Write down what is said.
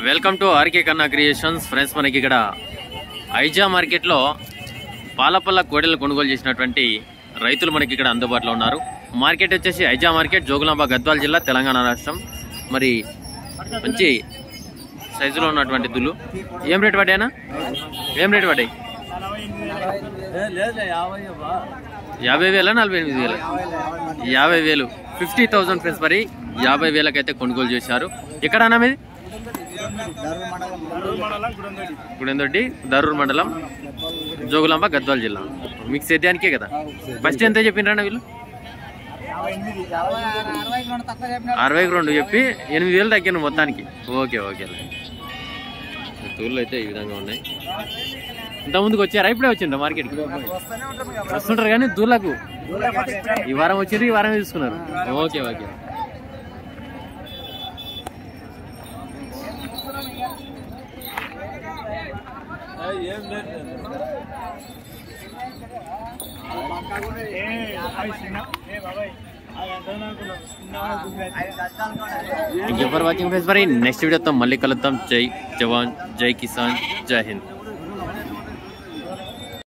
welcome to RK Kanna creations friends మనకి ఇక్కడ ఐజా మార్కెట్లో పాలపల్ల కోడెలు కొనుగోలు చేసినటువంటి రైతులు మనకి ఇక్కడ అందుబాటులో ఉన్నారు మార్కెట్ వచ్చేసి ఐజా మార్కెట్ జోగులాంబ గద్వాల జిల్లా తెలంగాణ రాష్ట్రం మరి మంచి సైజులో ఉన్నటువంటి దుల్లు ఏం రేట్ పడ్డాయనా ఏం రేట్ పడ్డాయి యాభై వేల నలభై ఎనిమిది వేల యాభై వేలు ఫిఫ్టీ థౌసండ్ ఫ్రెండ్స్ మరి యాభై వేలకైతే కొనుగోలు చేశారు ఎక్కడ అన్నా మీది గుడెందొడ్డి దరూర్ మండలం జోగులాంబ గద్వాల జిల్లా మీకు సేద్యానికే కదా ఫస్ట్ ఎంత చెప్పిండ్రన్న వీళ్ళు అరవైకి రెండు చెప్పి ఎనిమిది వేలు తగ్గాను మొత్తానికి ఓకే ఓకే తూర్లు అయితే ఈ విధంగా ఉన్నాయి ఇంత ముందుకు వచ్చారా ఇప్పుడే వచ్చిండ్రా మార్కెట్కి వస్తుంటారు కానీ దూర్లకు ఈ వారం వచ్చిండ్రు ఈ వారం తీసుకున్నారు okay okay thank you for watching face మరి నెక్స్ట్ వీడియోతో మళ్ళీ కలుద్దాం జై జవాన్ జై కిసాన్ జై హింద్